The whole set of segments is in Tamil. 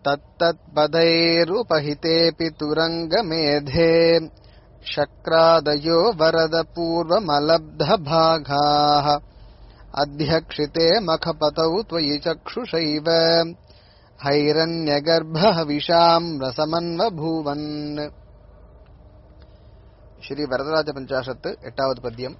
तत्तत्पदैरुपहितेऽपि तुरङ्गमेधे शक्रादयो वरदपूर्वमलब्धभागाः अध्यक्षिते मखपतौ त्वयि चक्षुषैव हैरण्यगर्भहविषाम् रसमन्वभूवन् ஸ்ரீ வரதராஜ பஞ்சாசத்து எட்டாவது பத்தியம்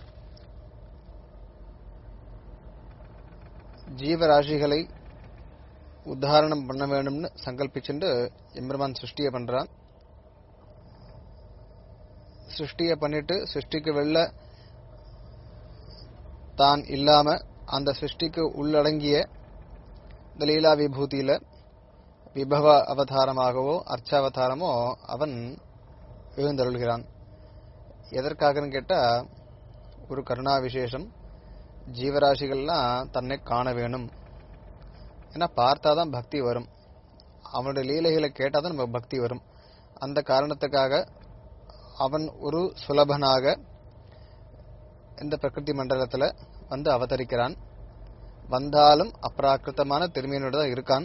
ஜீவராசிகளை உத்தாரணம் பண்ண வேண்டும்னு சங்கல்பிச்சுட்டு எம்பெருமான் சிருஷ்டியை பண்றான் சிருஷ்டியை பண்ணிட்டு சிருஷ்டிக்கு வெளில தான் இல்லாம அந்த சிருஷ்டிக்கு உள்ளடங்கிய இந்த லீலா விபூதியில விபவ அவதாரமாகவோ அர்ச்சாவதாரமோ அவன் எழுந்தருள்கிறான் எதற்காகன்னு கேட்டா ஒரு கருணா விசேஷம் ஜீவராசிகள்லாம் தன்னை காண வேணும் ஏன்னா பார்த்தாதான் பக்தி வரும் அவனுடைய லீலைகளை கேட்டாதான் நமக்கு பக்தி வரும் அந்த காரணத்துக்காக அவன் ஒரு சுலபனாக இந்த பிரகிருதி மண்டலத்துல வந்து அவதரிக்கிறான் வந்தாலும் அப்ராக்கிருத்தமான திருமையினோட தான் இருக்கான்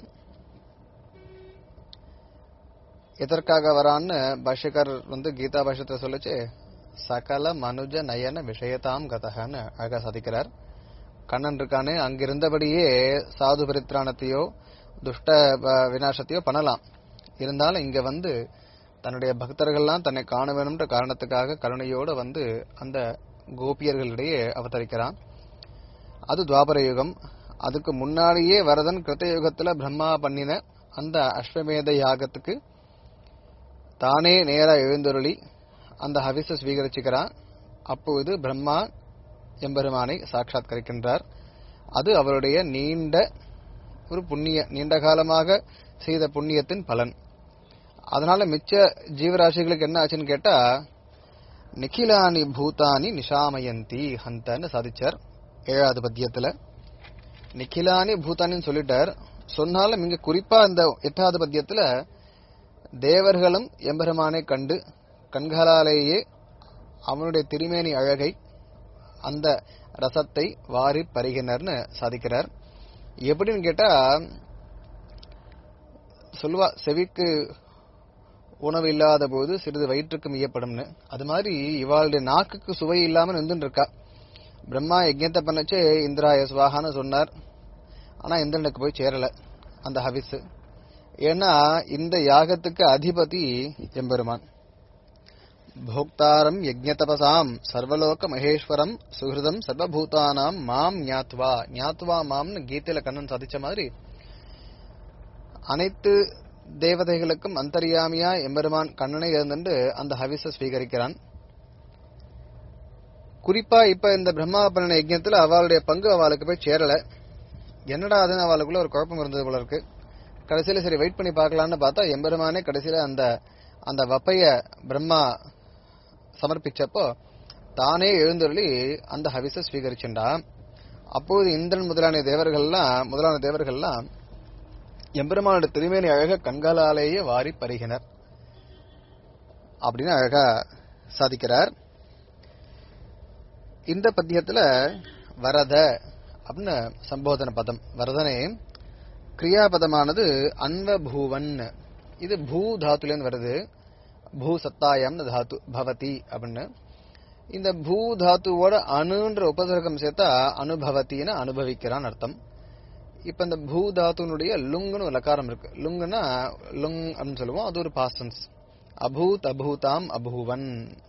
எதற்காக வரான்னு பாஷ்யக்காரர் வந்து கீதா பாஷ்யத்தை சொல்லிச்சு சகல மனுஜ நயன விஷயதாம் கதகன்னு அழகா சாதிக்கிறார் கண்ணன் இருக்கானே அங்கிருந்தபடியே சாது பரித்ராணத்தையோ துஷ்ட அஹ், விநாசத்தையோ பண்ணலாம் இருந்தாலும் இங்க வந்து தன்னுடைய பக்தர்கள்லாம் தன்னை காண வேணும்ன்ற காரணத்துக்காக கருணையோடு வந்து அந்த கோபியர்களிடையே அவதரிக்கிறான் அது துவாபர யுகம் அதுக்கு முன்னாடியே வரதன் கிருத்த யுகத்துல பிரம்மா பண்ணின அந்த அஸ்வமேத யாகத்துக்கு தானே நேரா எழுந்தருளி அந்த ஹவிச ஸ்வீகரிச்சுக்கிறான் அப்போது பிரம்மா எம்பெருமானை சாட்சாத்கரிக்கின்றார் அது அவருடைய நீண்ட ஒரு புண்ணிய நீண்ட காலமாக செய்த புண்ணியத்தின் பலன் அதனால மிச்ச ஜீவராசிகளுக்கு என்ன ஆச்சுன்னு கேட்டா நிகிலானி பூதானி நிஷாமயந்தி ஹந்தன்னு சாதிச்சார் ஏழாவது பத்தியத்துல நிகிலானி பூதானின்னு சொல்லிட்டார் சொன்னாலும் இங்க குறிப்பா இந்த எட்டாவது பத்தியத்துல தேவர்களும் எம்பெருமானை கண்டு கண்களாலேயே அவனுடைய திருமேனி அழகை அந்த ரசத்தை வாரி பருகினர்னு சாதிக்கிறார் எப்படின்னு கேட்டா சொல்லுவா செவிக்கு உணவு இல்லாத போது சிறிது வயிற்றுக்கு மியப்படும்னு அது மாதிரி இவாளுடைய நாக்குக்கு சுவை இல்லாம நின்றுட்டு இருக்கா பிரம்மா யஜ்யத்தை பண்ணச்சு இந்திராய சுவாகான்னு சொன்னார் ஆனா இந்திரனுக்கு போய் சேரல அந்த ஹவிஸ் ஏன்னா இந்த யாகத்துக்கு அதிபதி எம்பெருமான் போக்தாரம் யஜ்ஞதபசாம் சர்வலோக மகேஸ்வரம் சுகிருதம் சர்வபூதானாம் மாம் ஞாத்வா ஞாத்வா மாம்னு கீதையில கண்ணன் சாதிச்ச மாதிரி அனைத்து தேவதைகளுக்கும் அந்தரியாமியா எம்பெருமான் கண்ணனை இருந்துட்டு அந்த ஹவிஸ ஸ்வீகரிக்கிறான் குறிப்பா இப்ப இந்த பிரம்மாபரண யஜ்ஞத்துல அவளுடைய பங்கு அவளுக்கு போய் சேரல என்னடா அதுன்னு அவளுக்குள்ள ஒரு குழப்பம் இருந்தது போல இருக்கு கடைசியில சரி வெயிட் பண்ணி பார்க்கலாம்னு பார்த்தா எம்பெருமானே கடைசியில அந்த அந்த வப்பைய பிரம்மா சமர்ப்பிச்சப்போ தானே எழுந்தருளி அந்த ஹவிஸ ஸ்வீகரிச்சுண்டா அப்போது இந்திரன் முதலான தேவர்கள்லாம் முதலான தேவர்கள்லாம் எம்பெருமானோட திருமேனி அழக கண்களாலேயே வாரி பருகினர் அப்படின்னு அழகா சாதிக்கிறார் இந்த பத்தியத்துல வரத அப்படின்னு சம்போதன பதம் வரதனே கிரியாபதமானது அன்வபூவன் இது பூ தாத்துலேருந்து வருது பூ சத்தாயம்னு தாத்து பவதி அப்படின்னு இந்த பூ தாத்துவோட அணுன்ற உபசர்க்கம் சேர்த்தா அனுபவத்தின்னு அனுபவிக்கிறான் அர்த்தம் இப்ப இந்த பூ தாத்துனுடைய லுங்குன்னு ஒரு லக்காரம் இருக்கு லுங்குன்னா லுங் அப்படின்னு சொல்லுவோம் அது ஒரு பாசன்ஸ் அபூத் அபூதாம் அபூவன்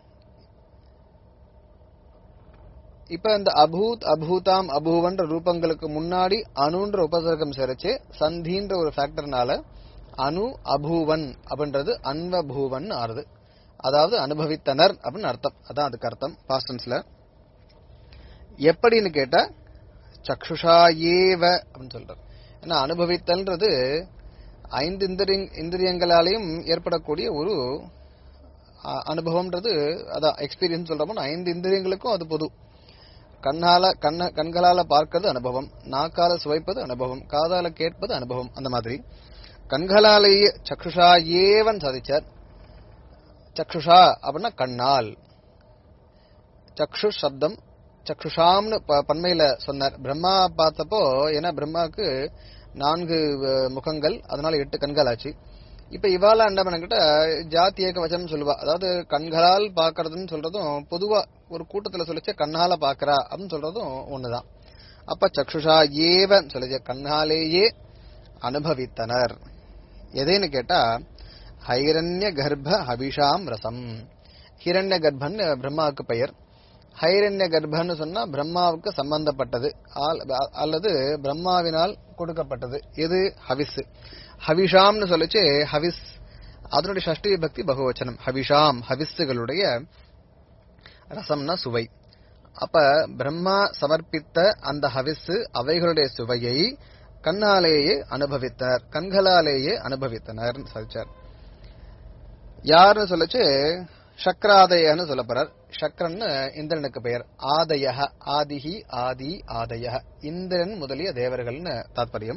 இப்ப இந்த அபூத் அபூதாம் அபூவன்ற ரூபங்களுக்கு முன்னாடி அணுன்ற உபசர்க்கம் சேரச்சு சந்தின்ற ஒரு ஃபேக்டர்னால அணு அபூவன் அப்படின்றது அன்வபூவன் ஆறுது அதாவது அனுபவித்தனர் அப்படின்னு அர்த்தம் அதான் அதுக்கு அர்த்தம் பாஸ்டன்ஸ்ல எப்படின்னு கேட்டா சக்ஷுஷா ஏவ அப்படின்னு சொல்றார் ஏன்னா அனுபவித்தல்ன்றது ஐந்து இந்திரிய இந்திரியங்களாலையும் ஏற்படக்கூடிய ஒரு அ- அனுபவம்ன்றது அதான் எக்ஸ்பீரியன்ஸ் சொல்றோமோ ஐந்து இந்திரியங்களுக்கும் அது பொது கண்ணால கண்ண கண்களால பார்க்கிறது அனுபவம் நாக்கால சுவைப்பது அனுபவம் காதால கேட்பது அனுபவம் அந்த மாதிரி கண்களாலேயே சக்ஷுஷா ஏவன் சாதிச்சார் சக்ஷுஷா அப்படின்னா கண்ணால் சக்ஷு சப்தம் சக்ஷுஷாம்னு ப- பன்மையில சொன்னார் பிரம்மா பார்த்தப்போ ஏன்னா பிரம்மாவுக்கு நான்கு அஹ், முகங்கள் அதனால எட்டு கண்கள் ஆச்சு இப்ப இவால என்ன பண்ணக்கிட்ட ஜாதி ஏக வச்சனம் சொல்லுவா அதாவது கண்களால் பாக்குறதுன்னு சொல்றதும் பொதுவா ஒரு கூட்டத்துல சொல்லிச்ச கண்ணால பாக்குறா அப்படின்னு சொல்றதும் ஒண்ணுதான் அப்ப சக்ஷுஷா ஏவ சொல்லிச்ச கண்ணாலேயே அனுபவித்தனர் எதைன்னு கேட்டா ஹைரண்ய கர்ப்ப ஹபிஷாம் ரசம் ஹிரண்ய கர்ப்பன் பிரம்மாவுக்கு பெயர் ஹைரண்ய கர்ப்பன்னு சொன்னா பிரம்மாவுக்கு சம்பந்தப்பட்டது ஆல்- அல்லது பிரம்மாவினால் கொடுக்கப்பட்டது எது ஹவிஸ் ஹவிஷாம்னு சொல்லிச்சு ஹவிஸ் அதனுடைய ஷஷ்டி பக்தி பகுவச்சனம் ஹவிஷாம் ஹவிஸுகளுடைய ரசம்னா சுவை அப்ப பிரம்மா சமர்ப்பித்த அந்த ஹவிஸ் அவைகளுடைய சுவையை கண்ணாலேயே அனுபவித்தனர் கண்களாலேயே அனுபவித்தனர் சொல்லிச்சார் யாருன்னு சொல்லிச்சு சக்கராதயன்னு சொல்ல போறார் சக்கரன்னு இந்திரனுக்கு பெயர் ஆதய ஆதிஹி ஆதி ஆதய இந்திரன் முதலிய தேவர்கள்னு தாத்பரியம்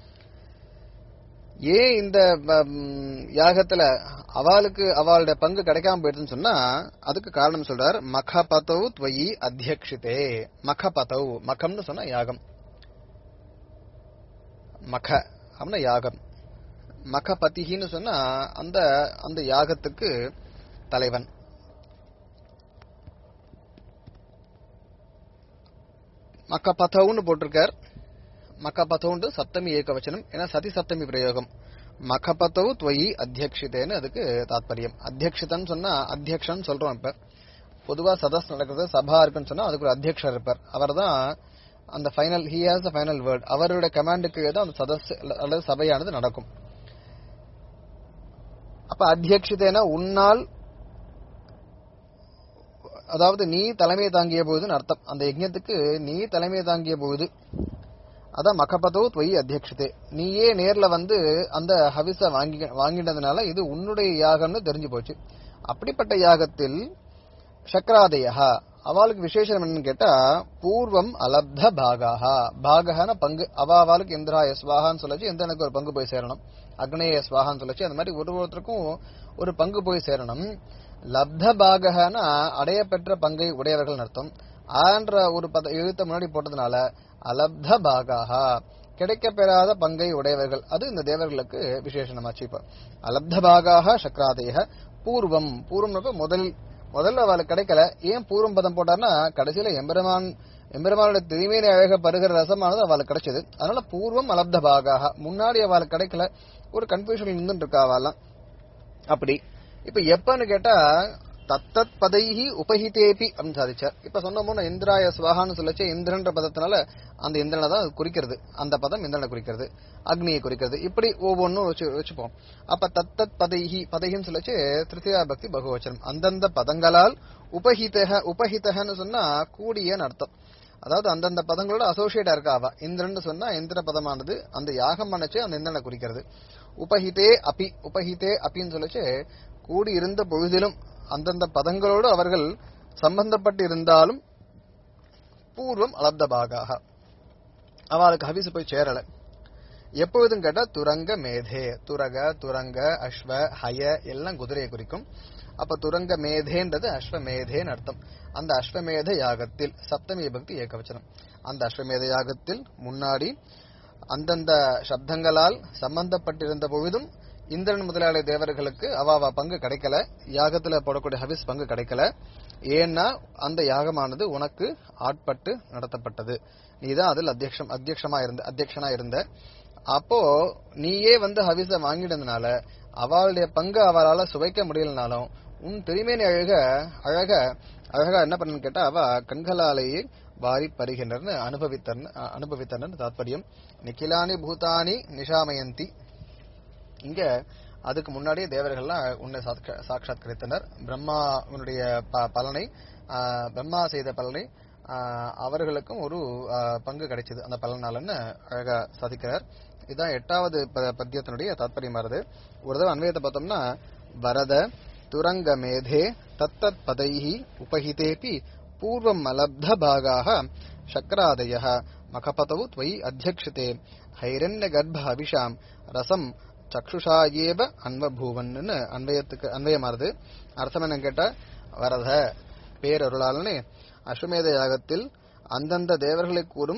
ஏன் இந்த ம், யாகத்துல அவளுக்கு அவளுடைய பங்கு கிடைக்காம போயிடுதுன்னு சொன்னா அதுக்கு காரணம் சொல்றார் மகபதௌ துவயி அத்தியக்ஷிதே மகபதௌ மகம்னு சொன்னா யாகம் மக அப்படின்னா யாகம் மகபதின்னு சொன்னா அந்த அந்த யாகத்துக்கு தலைவன் மக்கபதவுன்னு போட்டிருக்கார் மக்கபதவுண்டு சப்தமி ஏகவச்சனம் ஏன்னா சதி சப்தமி பிரயோகம் மகபதவு துவயி அத்தியக்ஷிதேன்னு அதுக்கு தாத்பரியம் அத்தியக்ஷிதன்னு சொன்னா அத்தியக்ஷன் சொல்றோம் இப்ப பொதுவா சதஸ் நடக்கிறது சபா இருக்குன்னு சொன்னா அதுக்கு ஒரு அத்தியக்ஷர் இருப்பார் அவர்தான் அந்த final he has final word அவருடைய கமாண்டுக்கு தான் அந்த சதஸ் அல்லது சபையானது நடக்கும் அப்ப அத்தியக்ஷிதேனா உன்னால் அதாவது நீ தலைமை தாங்கிய போதுன்னு அர்த்தம் அந்த யஜ்ஞத்துக்கு நீ தலைமை தாங்கிய போது அதான் மகபதோ துவயி அத்தியக்ஷதே நீயே நேர்ல வந்து அந்த ஹவிஸ வாங்கி வாங்கினதுனால இது உன்னுடைய யாகம்னு தெரிஞ்சு போச்சு அப்படிப்பட்ட யாகத்தில் சக்கராதயா அவளுக்கு விசேஷம் என்னன்னு கேட்டா பூர்வம் அலப்த பாகாஹா பாகஹான பங்கு அவ அவளுக்கு இந்திராய ஸ்வாகான்னு சொல்லச்சு இந்திரனுக்கு ஒரு பங்கு போய் சேரணும் அக்னேய ஸ்வாகான்னு சொல்லச்சு அந்த மாதிரி ஒரு ஒருத்தருக்கும் ஒரு பங்கு போய் சேரணும் லப்த பாகஹனா அடையப்பெற்ற பங்கை உடையவர்கள் அர்த்தம் ஆன்ற ஒரு பத எழுத்த முன்னாடி போட்டதுனால அலப்த பாகாஹா கிடைக்கப்பெறாத பங்கை உடையவர்கள் அது இந்த தேவர்களுக்கு விசேஷமாச்சு இப்ப அலப்த பாகாக சக்கராதேக பூர்வம் பூர்வம்னு முதல் முதல்ல அவளுக்கு கிடைக்கல ஏன் பூர்வம் பதம் போட்டார்னா கடைசியில எம்பெருமான் எம்பெருமானுடைய திருமேனி அழக பருகிற ரசமானது அவளுக்கு கிடைச்சது அதனால பூர்வம் அலப்த பாகாக முன்னாடி அவளுக்கு கிடைக்கல ஒரு கன்ஃபியூஷன் இருந்துட்டு இருக்கா அவெல்லாம் அப்படி இப்ப எப்பன்னு கேட்டா தத்தத் பதைஹி உபஹிதேபி அப்படின்னு சாதிச்சார் இப்ப சொன்னோம்னா இந்திராய ஸ்வாகான்னு சொல்லச்சு இந்திரன்ற பதத்தினால அந்த இந்திரனை தான் அது குறிக்கிறது அந்த பதம் இந்திரனை குறிக்கிறது அக்னியை குறிக்கிறது இப்படி ஒவ்வொன்றும் வச்சு வச்சுப்போம் அப்ப தத்தத் பதைஹி பதைஹின்னு சொல்லச்சு திருத்தியா பக்தி பகுவச்சனம் அந்தந்த பதங்களால் உபஹிதக உபஹிதகன்னு சொன்னா கூடியன்னு அர்த்தம் அதாவது அந்தந்த பதங்களோட அசோசியேட்டா இருக்கா அவ இந்திரன் சொன்னா இந்திர பதமானது அந்த யாகம் பண்ணச்சு அந்த இந்திரனை குறிக்கிறது உபஹிதே அபி உபஹிதே அப்பின்னு சொல்லச்சு கூடி இருந்த பொழுதிலும் அந்தந்த பதங்களோடு அவர்கள் சம்பந்தப்பட்டு இருந்தாலும் பூர்வம் அலப்த பாகாக அவளுக்கு ஹவிசு போய் சேரல எப்பொழுதும் கேட்டா துரங்க மேதே துரக துரங்க அஸ்வ ஹய எல்லாம் குதிரையை குறிக்கும் அப்ப துரங்க மேதேன்றது அஸ்வமேதேன்னு அர்த்தம் அந்த அஸ்வமேத யாகத்தில் சப்தமி பக்தி ஏகவச்சனம் அந்த அஸ்வமேத யாகத்தில் முன்னாடி அந்தந்த சப்தங்களால் சம்பந்தப்பட்டிருந்த பொழுதும் இந்திரன் முதலாளி தேவர்களுக்கு அவாவா பங்கு கிடைக்கல யாகத்துல போடக்கூடிய ஹவிஸ் பங்கு கிடைக்கல ஏன்னா அந்த யாகமானது உனக்கு ஆட்பட்டு நடத்தப்பட்டது நீதான் அதில் அத்தியக்ஷம் அத்தியக்ஷமா இருந்த அத்தியக்ஷனா இருந்த அப்போ நீயே வந்து ஹவிஸ வாங்கினதுனால அவளுடைய பங்கு அவளால சுவைக்க முடியலனாலும் உன் திருமேனி அழக அழக அழகா என்ன பண்ணு கேட்டா அவ கண்களாலேயே வாரி பருகின்றன்னு அனுபவித்தன் அனுபவித்தன்னு தாத்பரியம் நிக்கிலானி பூதானி நிஷாமயந்தி இங்க அதுக்கு முன்னாடியே தேவர்கள்லாம் உன்னை சாட்சா- சாட்சாத்கரித்தனர் பிரம்மாவுடைய ப- பலனை ஆ, பிரம்மா செய்த பலனை ஆ, அவர்களுக்கும் ஒரு ஆ, பங்கு கிடைச்சது அந்த பலனாலன்னு அழகா சாதிக்கிறார் இதுதான் எட்டாவது ப- பத்தியத்தினுடைய தாத்பரியமானது ஒரு தடவை அன்வயத்தை பார்த்தோம்னா வரத துரங்க மேதே தத்தத் பதைஹி உபஹிதேபி பூர்வம் அலப்த பாகாக சக்கராதய மகபதவு त्वयि அத்தியக்ஷிதே ஹைரண்ய கர்ப்ப அபிஷாம் ரசம் சக்ஷுஷா ஏவ அன்வபூவன்னு அன்வயத்துக்கு அன்வயமாறுது அர்த்தம் என்ன கேட்டா வரத பேரருளாளனே அஸ்வமேத யாகத்தில் அந்தந்த தேவர்களை கூறும்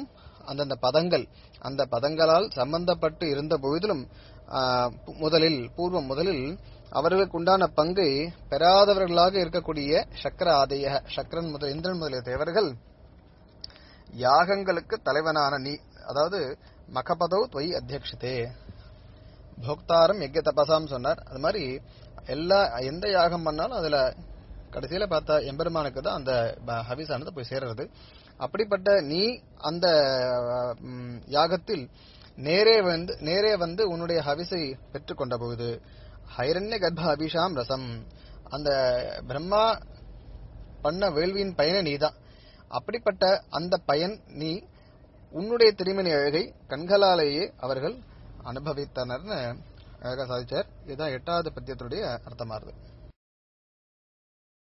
அந்தந்த பதங்கள் அந்த பதங்களால் சம்பந்தப்பட்டு இருந்த பொழுதிலும் ஆ, முதலில் பூர்வம் முதலில் அவர்களுக்கு உண்டான பங்கை பெறாதவர்களாக இருக்கக்கூடிய சக்கர ஆதேய சக்கரன் முதல் இந்திரன் முதலிய தேவர்கள் யாகங்களுக்கு தலைவனான நீ அதாவது மகபதோ துவை அத்தியக்ஷிதே போக்தாரம் யஜ்ய தபசாம் சொன்னார் அது மாதிரி எல்லா எந்த யாகம் பண்ணாலும் அதுல கடைசியில பார்த்தா எம்பெருமானுக்கு தான் அந்த ப- ஹவிஸானது போய் சேர்றது அப்படிப்பட்ட நீ அந்த ம், யாகத்தில் நேரே வந்து நேரே வந்து உன்னுடைய ஹவிஸை பெற்றுக்கொண்ட பொழுது ஹைரண்ய கர்ப்ப அபிஷாம் ரசம் அந்த பிரம்மா பண்ண வேள்வியின் பயனை நீதான் அப்படிப்பட்ட அந்த பயன் நீ உன்னுடைய திருமணி அழகை கண்களாலேயே அவர்கள் அனுபவித்தனர்னு அழகா சாதிச்சார் இதுதான் எட்டாவது பத்தியத்தினுடைய அர்த்தமாகுது